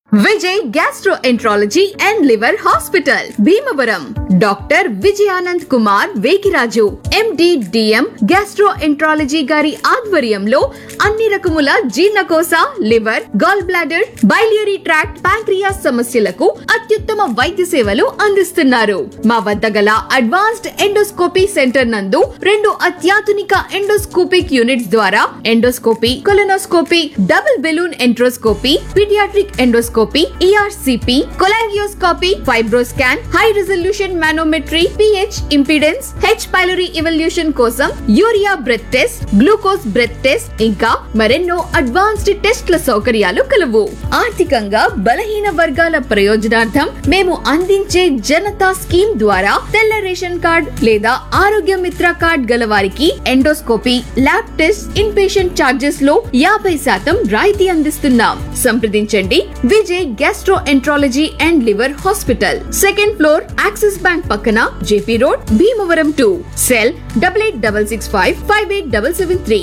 Vijay gastroenterology and liver hospital Bhimavaram doctor Vijayanand Kumar Vegiraju MD DM gastroenterology గారి ఆధ్వర్యంలో అన్ని రకముల జీర్ణకోశ liver gall bladder biliary tract pancreas సమస్యలకు అత్యుత్తమ వైద్య సేవలు అందిస్తున్నారు మా వద్ద గల అడ్వాన్స్డ్ ఎండోస్కోపీ సెంటర్ నందు రెండు అత్యాధునిక ఎండోస్కోపిక్ యూనిట్స్ ద్వారా endoscopy colonoscopy double balloon enteroscopy paediatric endoscopy ERCP cholangioscopy fibroscan high resolution manometry pH impedance H pylori evaluation కోసం urea breath test glucose breath test ఇంకా మరెన్నో అడ్వాన్స్డ్ టెస్ట్ల సౌకర్యాలు కలవు ఆర్థికంగా బలహీన వర్గాల ప్రయోజనార్థం మేము అందించే జనతా స్కీమ్ ద్వారా తెల్ల రేషన్ కార్డ్ లేదా ఆరోగ్య మిత్ర కార్డ్ గల వారికి endoscopy lab test in patient charges లో యాభై శాతం రాయితీ అందిస్తున్నాం సంప్రదించండి Vijay gastroenterology and liver hospital second floor Axis bank పక్కన JP road Bhimavaram two cell double eight double six five five eight double seven three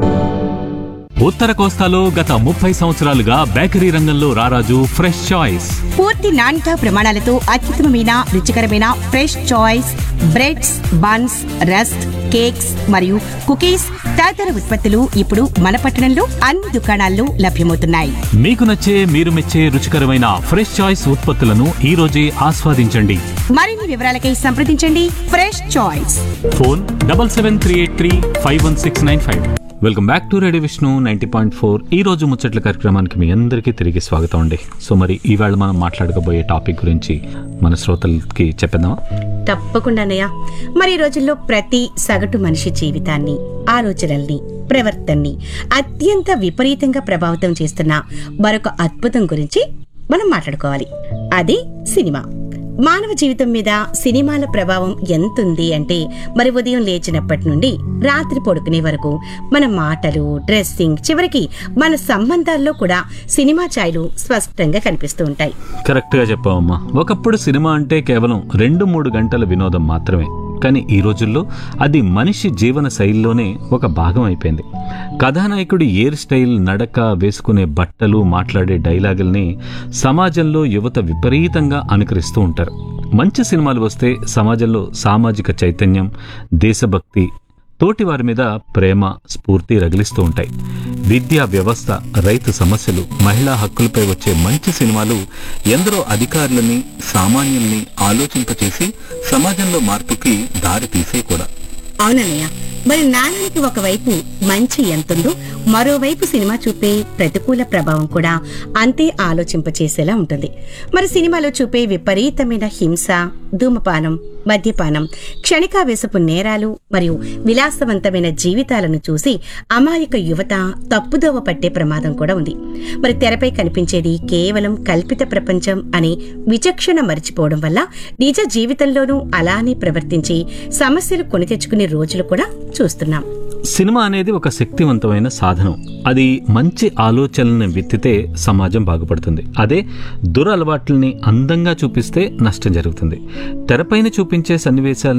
ఉత్తర కోస్తాలో గత ముప్పై సంవత్సరాలుగా బేకరీ రంగంలో రారాజు ఫ్రెష్ చాయిస్ పూర్తి నాణ్యత ప్రమాణాలతో అత్యుత్తమమైన రుచికరమైన fresh choice breads buns rusk cakes మరియు కుకీస్ తదితర ఉత్పత్తులు ఇప్పుడు మన పట్టణంలో అన్ని దుకాణాల్లో లభ్యమవుతున్నాయి మీకు నచ్చే మీరు మెచ్చే రుచికరమైన ఫ్రెష్ చాయిస్ ఉత్పత్తులను ఈ రోజే ఆస్వాదించండి మరిన్ని వివరాలకై సంప్రదించండి fresh choice phone double seven three eight three five one six nine five welcome back to radio Vishnu ninety point four ఈ రోజు ముచ్చట్ల కార్యక్రమానికి మీ అందరికీ తిరిగి స్వాగతం అండి సో మరి ఈవేళ మనం మాట్లాడకపోయే టాపిక్ గురించి మన శ్రోతలకి చెప్పేద్దామా తప్పకుండా అన్నయ్య మరి ఈ రోజుల్లో ప్రతి సగటు మనిషి జీవితాన్ని ఆలోచనల్ని ప్రవర్తనని అత్యంత విపరీతంగా ప్రభావితం చేస్తున్న మరొక అద్భుతం గురించి మనం మాట్లాడుకోవాలి అది సినిమా మానవ జీవితం మీద సినిమాల ప్రభావం ఎంతుంది అంటే మరి ఉదయం లేచినప్పటి నుండి రాత్రి పడుకునే వరకు మన మాటలు డ్రెస్సింగ్ చివరికి మన సంబంధాల్లో కూడా సినిమా ఛాయలు స్పష్టంగా కనిపిస్తూ ఉంటాయి కరెక్ట్గా చెప్పావమ్మా ఒకప్పుడు సినిమా అంటే కేవలం రెండు మూడు గంటల వినోదం మాత్రమే కానీ ఈ రోజుల్లో అది మనిషి జీవన శైలిలోనే ఒక భాగం అయిపోయింది కథానాయకుడి ఎయిర్ స్టైల్ నడక వేసుకునే బట్టలు మాట్లాడే డైలాగుల్ని సమాజంలో యువత విపరీతంగా అనుకరిస్తూ ఉంటారు మంచి సినిమాలు వస్తే సమాజంలో సామాజిక చైతన్యం దేశభక్తి తోటి వారి మీద ప్రేమ స్ఫూర్తి రగిలిస్తూ ఉంటాయి విద్యా వ్యవస్థ రైతు సమస్యలు మహిళా హక్కులపై వచ్చే మంచి సినిమాలు ఎందరో అధికారులని సామాన్యుల్ని ఆలోచింపచేసి సమాజంలో మార్పుకి దారి తీసే కూడా అవునన్నయ్య మరి నాణానికి ఒకవైపు మంచి ఎంతుందో మరోవైపు సినిమా చూపే ప్రతికూల ప్రభావం కూడా అంతే ఆలోచింపచేసేలా ఉంటుంది మరి సినిమాలో చూపే విపరీతమైన హింస ధూమపానం మద్యపానం క్షణికావేశపు నేరాలు మరియు విలాసవంతమైన జీవితాలను చూసి అమాయక యువత తప్పుదోవ పట్టే ప్రమాదం కూడా ఉంది మరి తెరపై కనిపించేది కేవలం కల్పిత ప్రపంచం అనే విచక్షణ మరిచిపోవడం వల్ల నిజ జీవితంలోనూ అలానే ప్రవర్తించి సమస్యలు కొని తెచ్చుకునే రోజులు కూడా చూస్తున్నాం సినిమా అనేది ఒక శక్తివంతమైన సాధనం అది మంచి ఆలోచనలను విత్తితే సమాజం బాగుపడుతుంది అదే దురలవాట్లని అందంగా చూపిస్తే నష్టం జరుగుతుంది తెరపైన చూపించే సన్నివేశాలను